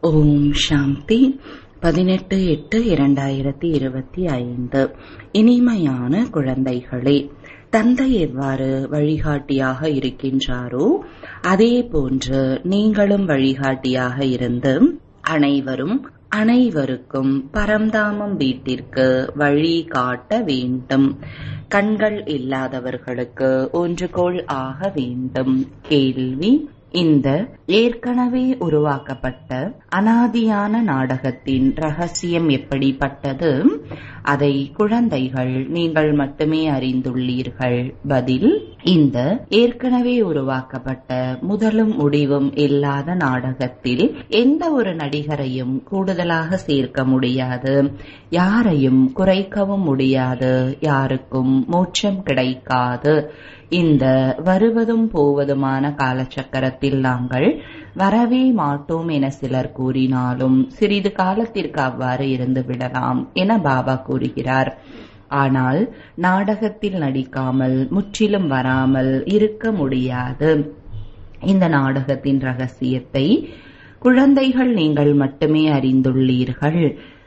ஓம் சாந்தி பதினெட்டு எட்டு இரண்டாயிரத்தி இருபத்தி ஐந்து இனிமையான குழந்தைகளே தந்தை எவ்வாறு வழிகாட்டியாக இருக்கின்றாரோ அதே போன்று நீங்களும் வழிகாட்டியாக இருந்து அனைவரும் அனைவருக்கும் பரந்தாமம் வீட்டிற்கு வழி காட்ட வேண்டும் கண்கள் இல்லாதவர்களுக்கு ஒன்றுகோள் ஆக வேண்டும் கேள்வி இந்த ஏற்கனவே உருவாக்கப்பட்ட அனாதியான நாடகத்தின் ரகசியம் எப்படிப்பட்டது அதை குழந்தைகள் நீங்கள் மட்டுமே அறிந்துள்ளீர்கள் பதில் இந்த ஏற்கனவே உருவாக்கப்பட்ட முதலும் முடிவும் இல்லாத நாடகத்தில் எந்த ஒரு நடிகரையும் கூடுதலாக சேர்க்க முடியாது யாரையும் குறைக்கவும் முடியாது யாருக்கும் மோட்சம் கிடைக்காது இந்த வருவதும் போவதுமான காலச்சக்கரத்தில் நாங்கள் வரவே மாட்டோம் என சிலர் கூறினாலும் சிறிது காலத்திற்கு அவ்வாறு இருந்து விடலாம் என பாபா கூறுகிறார் ஆனால் நாடகத்தில் நடிக்காமல் முற்றிலும் வராமல் இருக்க முடியாது இந்த நாடகத்தின் ரகசியத்தை குழந்தைகள் நீங்கள் மட்டுமே அறிந்துள்ளீர்கள்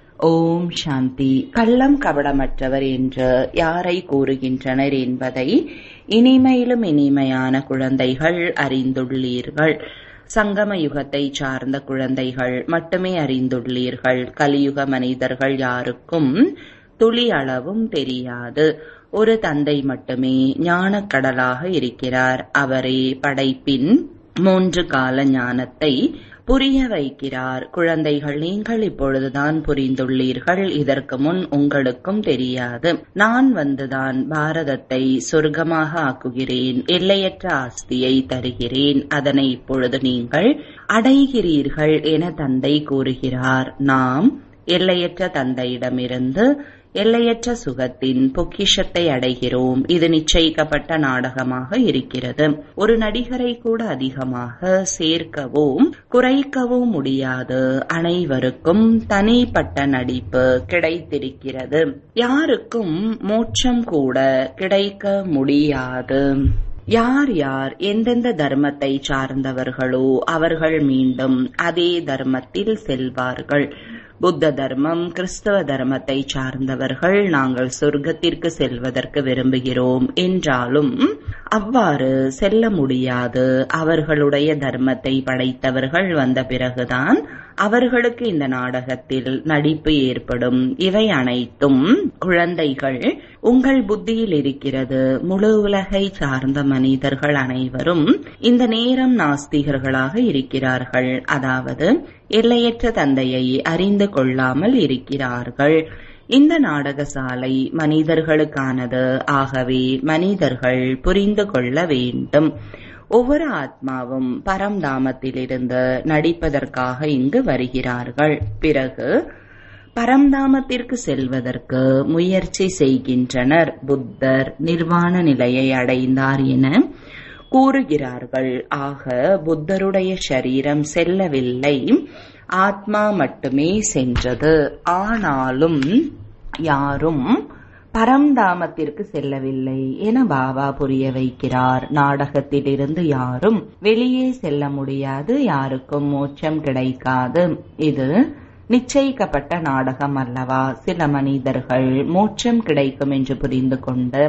ஓம் சாந்தி கள்ளம் கபடமற்றவர் என்று யாரை கூறுகின்றனர் என்பதை இனிமையிலும் இனிமையான குழந்தைகள் அறிந்துள்ளீர்கள் சங்கம யுகத்தை சார்ந்த குழந்தைகள் மட்டுமே அறிந்துள்ளீர்கள் கலியுக மனிதர்கள் யாருக்கும் துளி அளவும் தெரியாது ஒரு தந்தை மட்டுமே ஞானக்கடலாக இருக்கிறார் அவரே படைப்பின் மூன்று கால ஞானத்தை புரிய வைக்கிறார் குழந்தைகள் நீங்கள் இப்பொழுதுதான் புரிந்துள்ளீர்கள் இதற்கு முன் உங்களுக்கும் தெரியாது நான் வந்துதான் பாரதத்தை சொர்க்கமாக ஆக்குகிறேன் எல்லையற்ற ஆஸ்தியை தருகிறேன் அதனை இப்பொழுது நீங்கள் அடைகிறீர்கள் என தந்தை கூறுகிறார் நாம் எல்லையற்ற தந்தையிடமிருந்து எல்லையற்ற சுகத்தின் பொக்கிஷத்தை அடைகிறோம் இது நிச்சயிக்கப்பட்ட நாடகமாக இருக்கிறது ஒரு நடிகரை கூட அதிகமாக சேர்க்கவும் குறைக்கவும் முடியாது அனைவருக்கும் தனிப்பட்ட நடிப்பு கிடைத்திருக்கிறது யாருக்கும் மோட்சம் கூட கிடைக்க முடியாது யார் யார் எந்தெந்த தர்மத்தை சார்ந்தவர்களோ அவர்கள் மீண்டும் அதே தர்மத்தில் செல்வார்கள் புத்த தர்மம் கிறிஸ்தவ தர்மத்தை சார்ந்தவர்கள் நாங்கள் சொர்க்கத்திற்கு செல்வதற்கு விரும்புகிறோம் என்றாலும் அவ்வாறு செல்ல முடியாது அவர்களுடைய தர்மத்தை படைத்தவர்கள் வந்த பிறகுதான் அவர்களுக்கு இந்த நாடகத்தில் நடிப்பு ஏற்படும் இவை அனைத்தும் குழந்தைகள் உங்கள் புத்தியில் இருக்கிறது முழு உலகை சார்ந்த மனிதர்கள் அனைவரும் இந்த நேரம் நாஸ்திகர்களாக இருக்கிறார்கள் அதாவது எல்லையற்ற தந்தையை அறிந்து கொள்ளாமல் இருக்கிறார்கள் இந்த நாடகசாலை மனிதர்களுக்கானது ஆகவே மனிதர்கள் புரிந்து கொள்ள வேண்டும் ஒவ்வொரு ஆத்மாவும் பரம்தாமத்திலிருந்து நடிப்பதற்காக இங்கு வருகிறார்கள் பிறகு பரம்தாமத்திற்கு செல்வதற்கு முயற்சி செய்கின்றனர் புத்தர் நிர்வாண நிலையை அடைந்தார் என கூறுகிறார்கள் ஆக புத்தருடைய சரீரம் செல்லவில்லை ஆத்மா மட்டுமே சென்றது ஆனாலும் யாரும் பரம்தாமத்திற்கு செல்லவில்லை என பாபா புரிய வைக்கிறார் நாடகத்திலிருந்து யாரும் வெளியே செல்ல முடியாது யாருக்கும் மோட்சம் கிடைக்காது இது நிச்சயிக்கப்பட்ட நாடகம் அல்லவா சில மனிதர்கள் மோட்சம் கிடைக்கும் என்று புரிந்து கொண்டு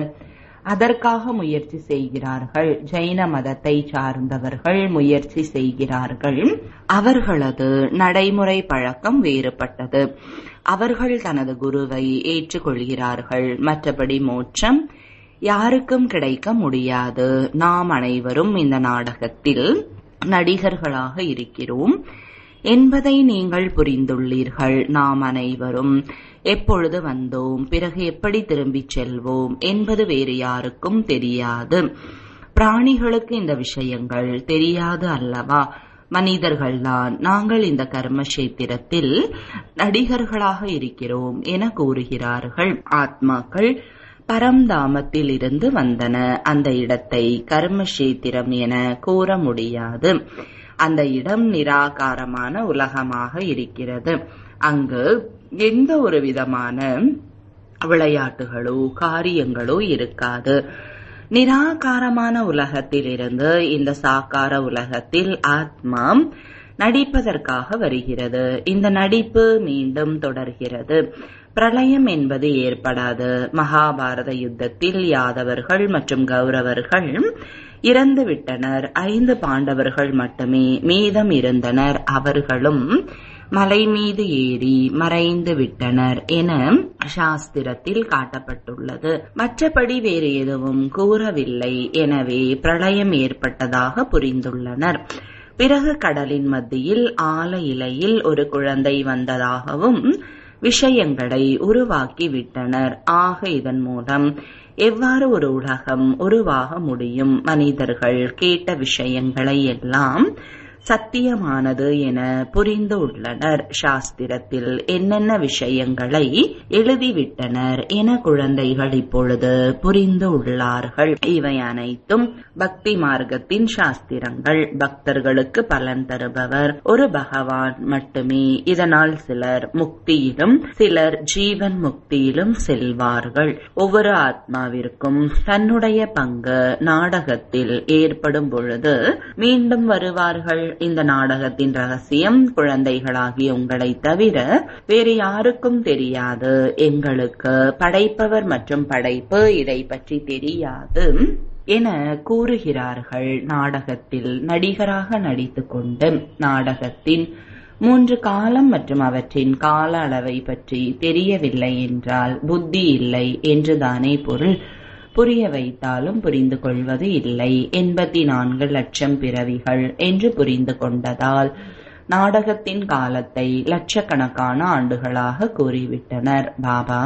அதற்காக முயற்சி செய்கிறார்கள் ஜைன மதத்தை சார்ந்தவர்கள் முயற்சி செய்கிறார்கள் அவர்களது நடைமுறை பழக்கம் வேறுபட்டது அவர்கள் தனது குருவை ஏற்றுக்கொள்கிறார்கள் மற்றபடி மோட்சம் யாருக்கும் கிடைக்க முடியாது நாம் அனைவரும் இந்த நாடகத்தில் நடிகர்களாக இருக்கிறோம் என்பதை நீங்கள் புரிந்துள்ளீர்கள் நாம் அனைவரும் எப்பொழுது வந்தோம் பிறகு எப்படி திரும்பிச் செல்வோம் என்பது வேறு யாருக்கும் தெரியாது பிராணிகளுக்கு இந்த விஷயங்கள் தெரியாது அல்லவா மனிதர்கள்தான் நாங்கள் இந்த கர்மக்ஷேத்திரத்தில் நடிகர்களாக இருக்கிறோம் என கூறுகிறார்கள் ஆத்மாக்கள் பரம்தாமத்தில் இருந்து வந்தன அந்த இடத்தை கர்மக்ஷேத்திரம் என கூற முடியாது அந்த இடம் நிராகாரமான உலகமாக இருக்கிறது அங்கு எந்த ஒரு விதமான விளையாட்டுகளோ காரியங்களோ இருக்காது நிராகாரமான உலகத்திலிருந்து இந்த சாக்கார உலகத்தில் ஆத்மா நடிப்பதற்காக வருகிறது இந்த நடிப்பு மீண்டும் தொடர்கிறது பிரளயம் என்பது ஏற்படாது மகாபாரத யுத்தத்தில் யாதவர்கள் மற்றும் கௌரவர்கள் இறந்து விட்டனர் ஐந்து பாண்டவர்கள் மட்டுமே மீதம் இருந்தனர் அவர்களும் மலை மீது ஏறி மறைந்து விட்டனர் என சாஸ்திரத்தில் காட்டப்பட்டுள்ளது மற்றபடி வேறு எதுவும் கூறவில்லை எனவே பிரளயம் ஏற்பட்டதாக புரிந்துள்ளனர் பிறகு கடலின் மத்தியில் ஆல இலையில் ஒரு குழந்தை வந்ததாகவும் விஷயங்களை உருவாக்கி விட்டனர் ஆக இதன் மூலம் எவ்வாறு ஒரு உலகம் உருவாக முடியும் மனிதர்கள் கேட்ட விஷயங்களை எல்லாம் சத்தியமானது என புரிந்து உள்ளனர் சாஸ்திரத்தில் என்னென்ன விஷயங்களை எழுதிவிட்டனர் என குழந்தைகள் இப்பொழுது புரிந்து உள்ளார்கள் இவை அனைத்தும் பக்தி மார்க்கத்தின் சாஸ்திரங்கள் பக்தர்களுக்கு பலன் தருபவர் ஒரு பகவான் மட்டுமே இதனால் சிலர் முக்தியிலும் சிலர் ஜீவன் முக்தியிலும் செல்வார்கள் ஒவ்வொரு ஆத்மாவிற்கும் தன்னுடைய பங்கு நாடகத்தில் ஏற்படும் பொழுது மீண்டும் வருவார்கள் இந்த நாடகத்தின் ரகசியம் குழந்தைகளாகிய உங்களை தவிர வேறு யாருக்கும் தெரியாது எங்களுக்கு படைப்பவர் மற்றும் படைப்பு இதை பற்றி தெரியாது என கூறுகிறார்கள் நாடகத்தில் நடிகராக நடித்துக்கொண்டு நாடகத்தின் மூன்று காலம் மற்றும் அவற்றின் கால அளவை பற்றி தெரியவில்லை என்றால் புத்தி இல்லை என்றுதானே பொருள் புரிய வைத்தாலும் புரிந்து கொள்வது இல்லை எண்பத்தி நான்கு லட்சம் பிறவிகள் என்று புரிந்து கொண்டதால் நாடகத்தின் காலத்தை லட்சக்கணக்கான ஆண்டுகளாக கூறிவிட்டனர் பாபா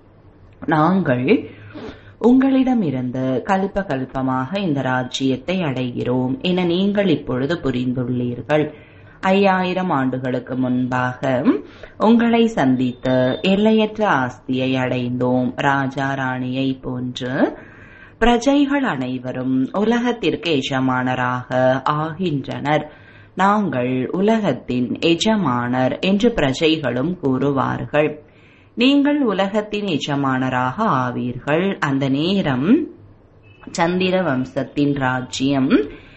நாங்கள் உங்களிடமிருந்து கல்ப கல்பமாக இந்த ராஜ்யத்தை அடைகிறோம் என நீங்கள் இப்பொழுது புரிந்துள்ளீர்கள் ஐயாயிரம் ஆண்டுகளுக்கு முன்பாக உங்களை சந்தித்து எல்லையற்ற ஆஸ்தியை அடைந்தோம் ராஜா ராணியை போன்று பிரஜைகள் அனைவரும் உலகத்திற்கு எஜமானராக ஆகின்றனர் நாங்கள் உலகத்தின் எஜமானர் என்று பிரஜைகளும் கூறுவார்கள் நீங்கள் உலகத்தின் எஜமானராக ஆவீர்கள் அந்த நேரம் சந்திர வம்சத்தின் ராஜ்யம்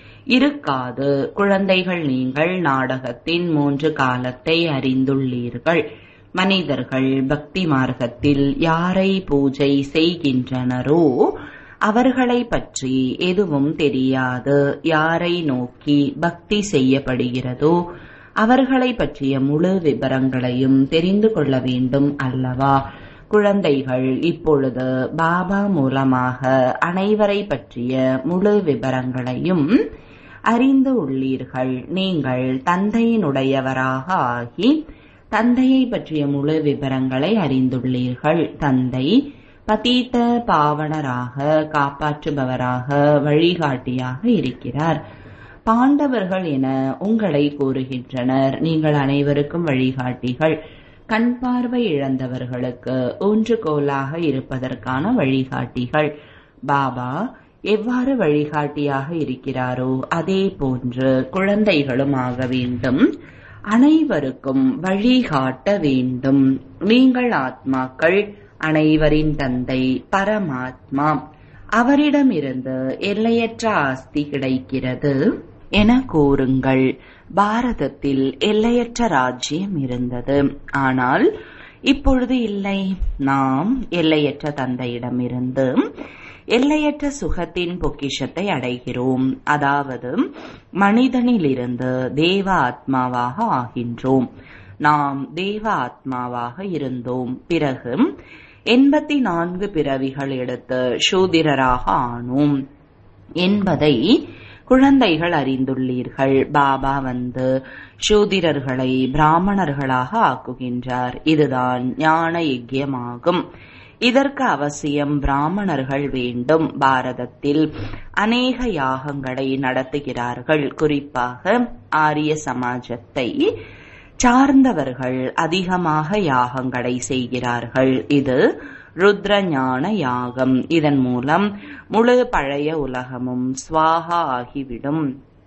இருக்காது குழந்தைகள் நீங்கள் நாடகத்தின் மூன்று காலத்தை அறிந்துள்ளீர்கள் மனிதர்கள் பக்தி மார்க்கத்தில் யாரை பூஜை செய்கின்றனரோ அவர்களை பற்றி எதுவும் தெரியாது யாரை நோக்கி பக்தி செய்யப்படுகிறதோ அவர்களை பற்றிய முழு விவரங்களையும் தெரிந்து கொள்ள வேண்டும் அல்லவா குழந்தைகள் இப்பொழுது பாபா மூலமாக அனைவரை பற்றிய முழு விவரங்களையும் அறிந்து உள்ளீர்கள் நீங்கள் தந்தையினுடையவராக ஆகி தந்தையை பற்றிய முழு விவரங்களை அறிந்துள்ளீர்கள் தந்தை பதீத்த பாவனராக காப்பாற்றுபவராக வழிகாட்டியாக இருக்கிறார் பாண்டவர்கள் என உங்களை கூறுகின்றனர் நீங்கள் அனைவருக்கும் வழிகாட்டிகள் கண் பார்வை இழந்தவர்களுக்கு ஊன்றுகோலாக இருப்பதற்கான வழிகாட்டிகள் பாபா எவ்வாறு வழிகாட்டியாக இருக்கிறாரோ அதே போன்று குழந்தைகளும் ஆக வேண்டும் அனைவருக்கும் வழிகாட்ட வேண்டும் நீங்கள் ஆத்மாக்கள் அனைவரின் தந்தை பரமாத்மா அவரிடமிருந்து எல்லையற்ற ஆஸ்தி கிடைக்கிறது என கூறுங்கள் பாரதத்தில் எல்லையற்ற ராஜ்யம் இருந்தது ஆனால் இப்பொழுது இல்லை நாம் எல்லையற்ற தந்தையிடமிருந்து எல்லையற்ற சுகத்தின் பொக்கிஷத்தை அடைகிறோம் அதாவது மனிதனிலிருந்து தேவ ஆத்மாவாக ஆகின்றோம் நாம் தேவ ஆத்மாவாக இருந்தோம் பிறகு எண்பத்தி நான்கு பிறவிகள் எடுத்து சூதிரராக ஆனோம் என்பதை குழந்தைகள் அறிந்துள்ளீர்கள் பாபா வந்து சூதிரர்களை பிராமணர்களாக ஆக்குகின்றார் இதுதான் ஞான யஜ்யமாகும் இதற்கு அவசியம் பிராமணர்கள் வேண்டும் பாரதத்தில் அநேக யாகங்களை நடத்துகிறார்கள் குறிப்பாக ஆரிய சமாஜத்தை சார்ந்தவர்கள் அதிகமாக யாகங்களை செய்கிறார்கள் இது ருத்ர ஞான யாகம் இதன் மூலம் முழு பழைய உலகமும் ஸ்வாகா ஆகிவிடும்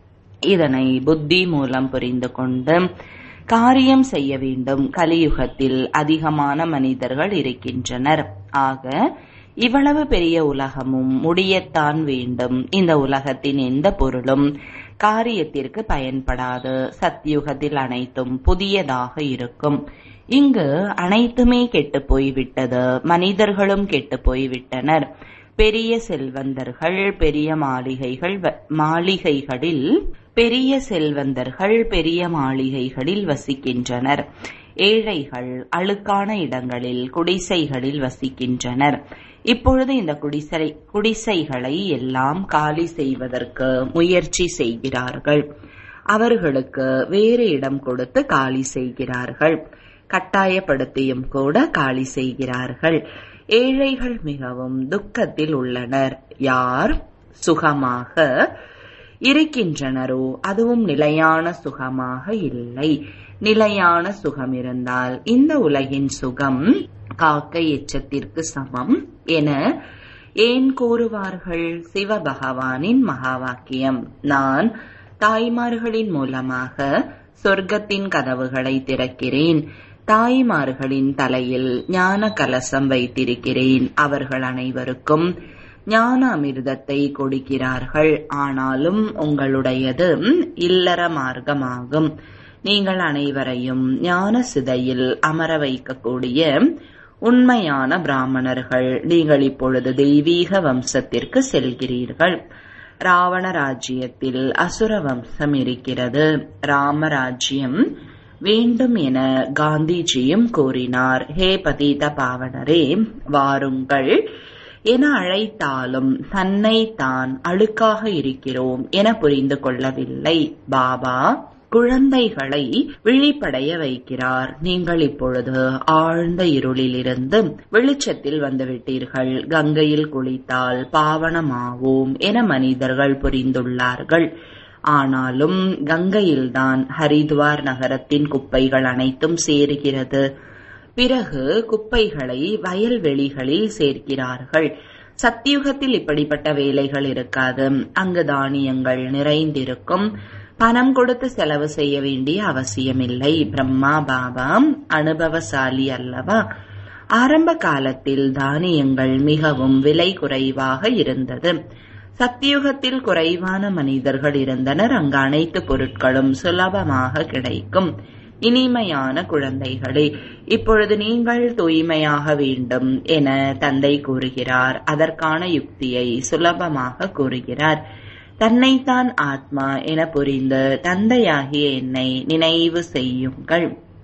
இதனை புத்தி மூலம் புரிந்து கொண்டு காரியம் செய்ய வேண்டும் கலியுகத்தில் அதிகமான மனிதர்கள் இருக்கின்றனர் ஆக இவ்வளவு பெரிய உலகமும் முடியத்தான் வேண்டும் இந்த உலகத்தின் எந்த பொருளும் காரியத்திற்கு பயன்படாது சத்யுகத்தில் அனைத்தும் புதியதாக இருக்கும் இங்கு அனைத்துமே கெட்டு போய்விட்டது மனிதர்களும் கெட்டு போய்விட்டனர் பெரிய செல்வந்தர்கள் பெரிய மாளிகைகள் மாளிகைகளில் பெரிய செல்வந்தர்கள் பெரிய மாளிகைகளில் வசிக்கின்றனர் ஏழைகள் அழுக்கான இடங்களில் குடிசைகளில் வசிக்கின்றனர் இப்பொழுது இந்த குடிசை குடிசைகளை எல்லாம் காலி செய்வதற்கு முயற்சி செய்கிறார்கள் அவர்களுக்கு வேறு இடம் கொடுத்து காலி செய்கிறார்கள் கட்டாயப்படுத்தியும் கூட காலி செய்கிறார்கள் ஏழைகள் மிகவும் துக்கத்தில் உள்ளனர் யார் சுகமாக இருக்கின்றனரோ அதுவும் நிலையான சுகமாக இல்லை நிலையான சுகம் இருந்தால் இந்த உலகின் சுகம் காக்கை எச்சத்திற்கு சமம் என ஏன் கூறுவார்கள் சிவபகவானின் மகா வாக்கியம் நான் தாய்மார்களின் மூலமாக சொர்க்கத்தின் கதவுகளை திறக்கிறேன் தாய்மார்களின் தலையில் ஞான கலசம் வைத்திருக்கிறேன் அவர்கள் அனைவருக்கும் ஞான அமிர்தத்தை கொடுக்கிறார்கள் ஆனாலும் உங்களுடையது இல்லற மார்க்கமாகும் நீங்கள் அனைவரையும் ஞான சிதையில் அமர வைக்கக்கூடிய உண்மையான பிராமணர்கள் நீங்கள் இப்பொழுது தெய்வீக வம்சத்திற்கு செல்கிறீர்கள் ராவண ராஜ்யத்தில் அசுர வம்சம் இருக்கிறது ராமராஜ்யம் வேண்டும் என காந்திஜியும் கூறினார் ஹே பதீத பாவனரே வாருங்கள் என அழைத்தாலும் தன்னை தான் அழுக்காக இருக்கிறோம் என புரிந்து கொள்ளவில்லை பாபா குழந்தைகளை விழிப்படைய வைக்கிறார் நீங்கள் இப்பொழுது ஆழ்ந்த இருளிலிருந்து வெளிச்சத்தில் வந்துவிட்டீர்கள் கங்கையில் குளித்தால் பாவனமாவோம் என மனிதர்கள் புரிந்துள்ளார்கள் ஆனாலும் கங்கையில்தான் ஹரித்வார் நகரத்தின் குப்பைகள் அனைத்தும் சேருகிறது பிறகு குப்பைகளை வயல்வெளிகளில் சேர்க்கிறார்கள் சத்தியுகத்தில் இப்படிப்பட்ட வேலைகள் இருக்காது அங்கு தானியங்கள் நிறைந்திருக்கும் பணம் கொடுத்து செலவு செய்ய வேண்டிய அவசியமில்லை பிரம்மா பாபா அனுபவசாலி அல்லவா ஆரம்ப காலத்தில் தானியங்கள் மிகவும் விலை குறைவாக இருந்தது சத்தியுகத்தில் குறைவான மனிதர்கள் இருந்தனர் அங்கு அனைத்து பொருட்களும் சுலபமாக கிடைக்கும் இனிமையான குழந்தைகளே இப்பொழுது நீங்கள் தூய்மையாக வேண்டும் என தந்தை கூறுகிறார் அதற்கான யுக்தியை சுலபமாக கூறுகிறார் தன்னைத்தான் ஆத்மா என புரிந்து தந்தையாகிய என்னை நினைவு செய்யுங்கள்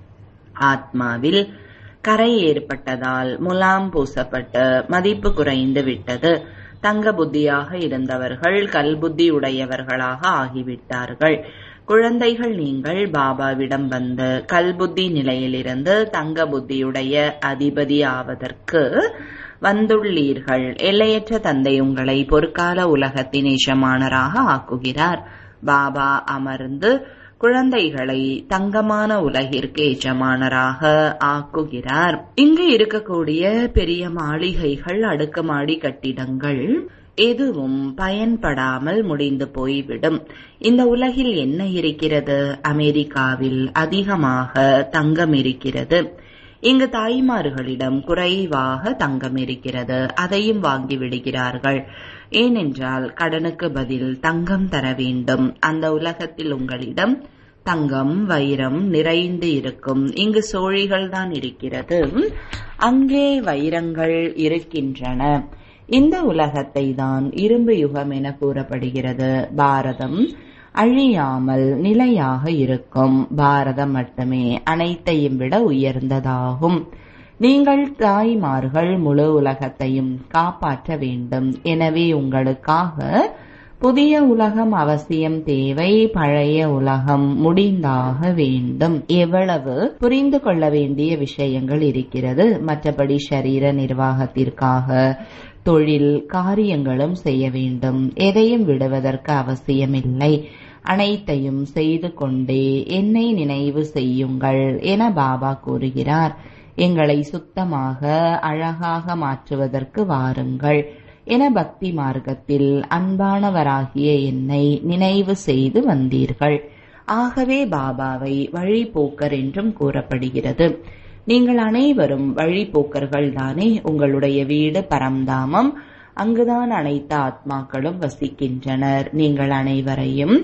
ஆத்மாவில் கரை ஏற்பட்டதால் முலாம் பூசப்பட்டு மதிப்பு குறைந்து விட்டது தங்க புத்தியாக இருந்தவர்கள் கல்புத்தி உடையவர்களாக ஆகிவிட்டார்கள் குழந்தைகள் நீங்கள் பாபாவிடம் வந்து கல்புத்தி நிலையிலிருந்து தங்க புத்தியுடைய அதிபதி ஆவதற்கு வந்துள்ளீர்கள் எல்லையற்ற தந்தை உங்களை பொற்கால உலகத்தின் எஜமானராக ஆக்குகிறார் பாபா அமர்ந்து குழந்தைகளை தங்கமான உலகிற்கு எஜமானராக ஆக்குகிறார் இங்கு இருக்கக்கூடிய பெரிய மாளிகைகள் அடுக்குமாடி கட்டிடங்கள் எதுவும் பயன்படாமல் முடிந்து போய்விடும் இந்த உலகில் என்ன இருக்கிறது அமெரிக்காவில் அதிகமாக தங்கம் இருக்கிறது இங்கு தாய்மார்களிடம் குறைவாக தங்கம் இருக்கிறது அதையும் வாங்கி விடுகிறார்கள் ஏனென்றால் கடனுக்கு பதில் தங்கம் தர வேண்டும் அந்த உலகத்தில் உங்களிடம் தங்கம் வைரம் நிறைந்து இருக்கும் இங்கு சோழிகள் தான் இருக்கிறது அங்கே வைரங்கள் இருக்கின்றன இந்த உலகத்தை தான் இரும்பு யுகம் என கூறப்படுகிறது பாரதம் அழியாமல் நிலையாக இருக்கும் பாரதம் மட்டுமே அனைத்தையும் விட உயர்ந்ததாகும் நீங்கள் தாய்மார்கள் முழு உலகத்தையும் காப்பாற்ற வேண்டும் எனவே உங்களுக்காக புதிய உலகம் அவசியம் தேவை பழைய உலகம் முடிந்தாக வேண்டும் எவ்வளவு புரிந்து கொள்ள வேண்டிய விஷயங்கள் இருக்கிறது மற்றபடி சரீர நிர்வாகத்திற்காக தொழில் காரியங்களும் செய்ய வேண்டும் எதையும் விடுவதற்கு அவசியமில்லை அனைத்தையும் செய்து கொண்டே என்னை நினைவு செய்யுங்கள் என பாபா கூறுகிறார் எங்களை சுத்தமாக அழகாக மாற்றுவதற்கு வாருங்கள் என பக்தி மார்க்கத்தில் அன்பானவராகிய என்னை நினைவு செய்து வந்தீர்கள் ஆகவே பாபாவை வழிபோக்கர் என்றும் கூறப்படுகிறது நீங்கள் அனைவரும் வழிபோக்கர்கள் தானே உங்களுடைய வீடு பரம்தாமம் அங்குதான் அனைத்து ஆத்மாக்களும் வசிக்கின்றனர் நீங்கள் அனைவரையும்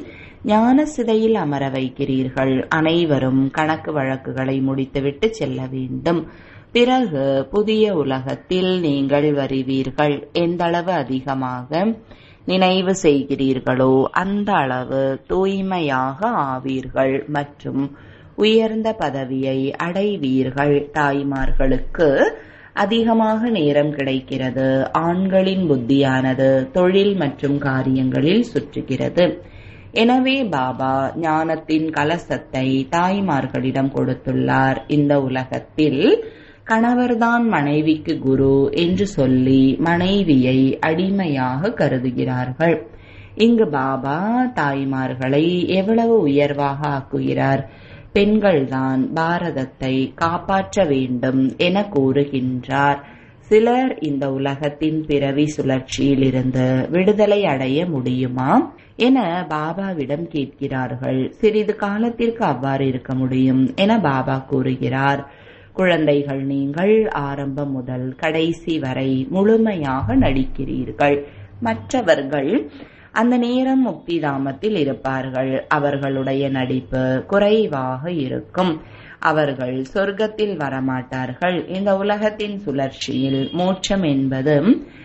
ஞான சிதையில் அமர வைக்கிறீர்கள் அனைவரும் கணக்கு வழக்குகளை முடித்துவிட்டு செல்ல வேண்டும் பிறகு புதிய உலகத்தில் நீங்கள் வருவீர்கள் எந்தளவு அதிகமாக நினைவு செய்கிறீர்களோ அந்த அளவு தூய்மையாக ஆவீர்கள் மற்றும் உயர்ந்த பதவியை அடைவீர்கள் தாய்மார்களுக்கு அதிகமாக நேரம் கிடைக்கிறது ஆண்களின் புத்தியானது தொழில் மற்றும் காரியங்களில் சுற்றுகிறது எனவே பாபா ஞானத்தின் கலசத்தை தாய்மார்களிடம் கொடுத்துள்ளார் இந்த உலகத்தில் கணவர்தான் மனைவிக்கு குரு என்று சொல்லி மனைவியை அடிமையாக கருதுகிறார்கள் இங்கு பாபா தாய்மார்களை எவ்வளவு உயர்வாக ஆக்குகிறார் பெண்கள்தான் பாரதத்தை காப்பாற்ற வேண்டும் என கூறுகின்றார் சிலர் இந்த உலகத்தின் பிறவி சுழற்சியில் இருந்து விடுதலை அடைய முடியுமா என பாபாவிடம் கேட்கிறார்கள் சிறிது காலத்திற்கு அவ்வாறு இருக்க முடியும் என பாபா கூறுகிறார் குழந்தைகள் நீங்கள் ஆரம்பம் முதல் கடைசி வரை முழுமையாக நடிக்கிறீர்கள் மற்றவர்கள் அந்த நேரம் முக்திதாமத்தில் இருப்பார்கள் அவர்களுடைய நடிப்பு குறைவாக இருக்கும் அவர்கள் சொர்க்கத்தில் வரமாட்டார்கள் இந்த உலகத்தின் சுழற்சியில் மோட்சம் என்பது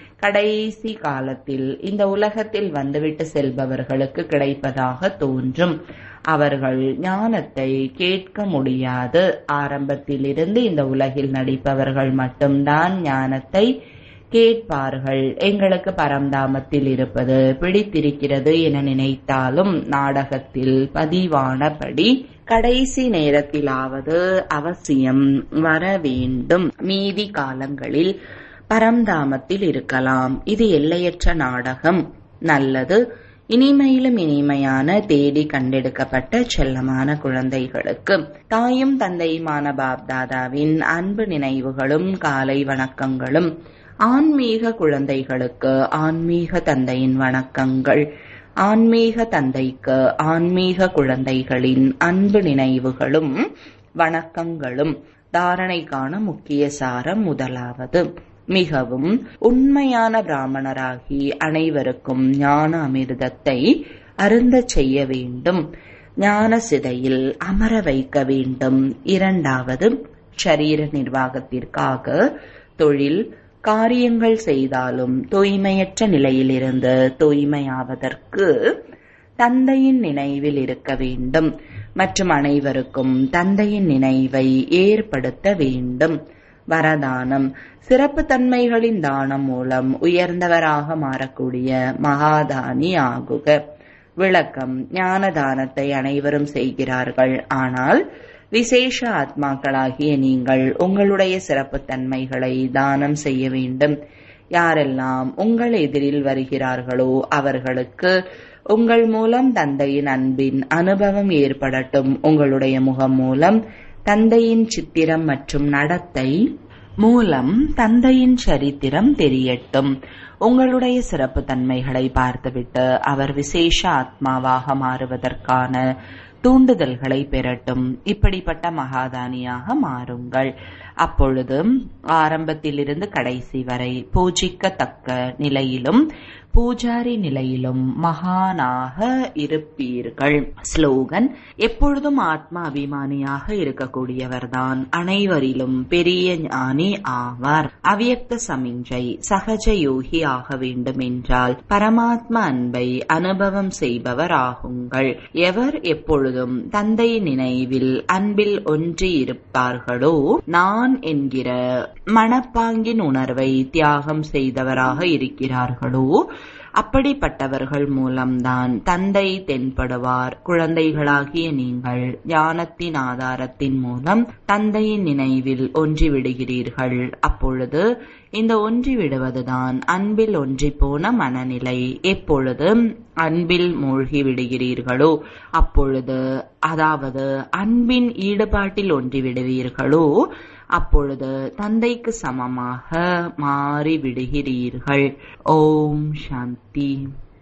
கடைசி காலத்தில் இந்த உலகத்தில் வந்துவிட்டு செல்பவர்களுக்கு கிடைப்பதாக தோன்றும் அவர்கள் ஞானத்தை கேட்க முடியாது ஆரம்பத்திலிருந்து இந்த உலகில் நடிப்பவர்கள் மட்டும்தான் ஞானத்தை கேட்பார்கள் எங்களுக்கு பரந்தாமத்தில் இருப்பது பிடித்திருக்கிறது என நினைத்தாலும் நாடகத்தில் பதிவானபடி கடைசி நேரத்திலாவது அவசியம் வர வேண்டும் மீதி காலங்களில் பரம்தாமத்தில் இருக்கலாம் இது எல்லையற்ற நாடகம் நல்லது இனிமையிலும் இனிமையான தேடி கண்டெடுக்கப்பட்ட செல்லமான குழந்தைகளுக்கு தாயும் தந்தையுமான பாப்தாதாவின் அன்பு நினைவுகளும் காலை வணக்கங்களும் ஆன்மீக குழந்தைகளுக்கு ஆன்மீக தந்தையின் வணக்கங்கள் ஆன்மீக தந்தைக்கு ஆன்மீக குழந்தைகளின் அன்பு நினைவுகளும் வணக்கங்களும் தாரணைக்கான முக்கிய சாரம் முதலாவது மிகவும் உண்மையான பிராமணராகி அனைவருக்கும் ஞான அமிர்தத்தை அருந்தச் செய்ய வேண்டும் ஞான சிதையில் அமர வைக்க வேண்டும் இரண்டாவது ஷரீர நிர்வாகத்திற்காக தொழில் காரியங்கள் செய்தாலும் தூய்மையற்ற நிலையிலிருந்து தூய்மையாவதற்கு தந்தையின் நினைவில் இருக்க வேண்டும் மற்றும் அனைவருக்கும் தந்தையின் நினைவை ஏற்படுத்த வேண்டும் வரதானம் சிறப்பு தன்மைகளின் தானம் மூலம் உயர்ந்தவராக மாறக்கூடிய மகாதானி ஆகுக விளக்கம் ஞான தானத்தை அனைவரும் செய்கிறார்கள் ஆனால் விசேஷ ஆத்மாக்களாகிய நீங்கள் உங்களுடைய சிறப்பு தன்மைகளை தானம் செய்ய வேண்டும் யாரெல்லாம் உங்கள் எதிரில் வருகிறார்களோ அவர்களுக்கு உங்கள் மூலம் தந்தையின் அன்பின் அனுபவம் ஏற்படட்டும் உங்களுடைய முகம் மூலம் தந்தையின் சித்திரம் மற்றும் நடத்தை மூலம் தந்தையின் சரித்திரம் தெரியட்டும் உங்களுடைய சிறப்பு தன்மைகளை பார்த்துவிட்டு அவர் விசேஷ ஆத்மாவாக மாறுவதற்கான தூண்டுதல்களை பெறட்டும் இப்படிப்பட்ட மகாதானியாக மாறுங்கள் அப்பொழுது ஆரம்பத்திலிருந்து கடைசி வரை பூஜிக்கத்தக்க நிலையிலும் பூஜாரி நிலையிலும் மகானாக இருப்பீர்கள் ஸ்லோகன் எப்பொழுதும் ஆத்மா அபிமானியாக இருக்கக்கூடியவர்தான் அனைவரிலும் பெரிய ஞானி ஆவார் அவ்யக்த சமிஞ்சை சகஜ யோகி ஆக வேண்டும் என்றால் பரமாத்மா அன்பை அனுபவம் செய்பவர் ஆகுங்கள் எவர் எப்பொழுதும் தந்தை நினைவில் அன்பில் ஒன்றி இருப்பார்களோ நான் என்கிற மனப்பாங்கின் உணர்வை தியாகம் செய்தவராக இருக்கிறார்களோ அப்படிப்பட்டவர்கள் மூலம்தான் தந்தை தென்படுவார் குழந்தைகளாகிய நீங்கள் ஞானத்தின் ஆதாரத்தின் மூலம் தந்தையின் நினைவில் ஒன்றி விடுகிறீர்கள் அப்பொழுது இந்த ஒன்றி விடுவதுதான் அன்பில் ஒன்றி போன மனநிலை எப்பொழுது அன்பில் மூழ்கி விடுகிறீர்களோ அப்பொழுது அதாவது அன்பின் ஈடுபாட்டில் ஒன்றி விடுவீர்களோ அப்பொழுது தந்தைக்கு சமமாக மாறிவிடுகிறீர்கள் ஓம் சாந்தி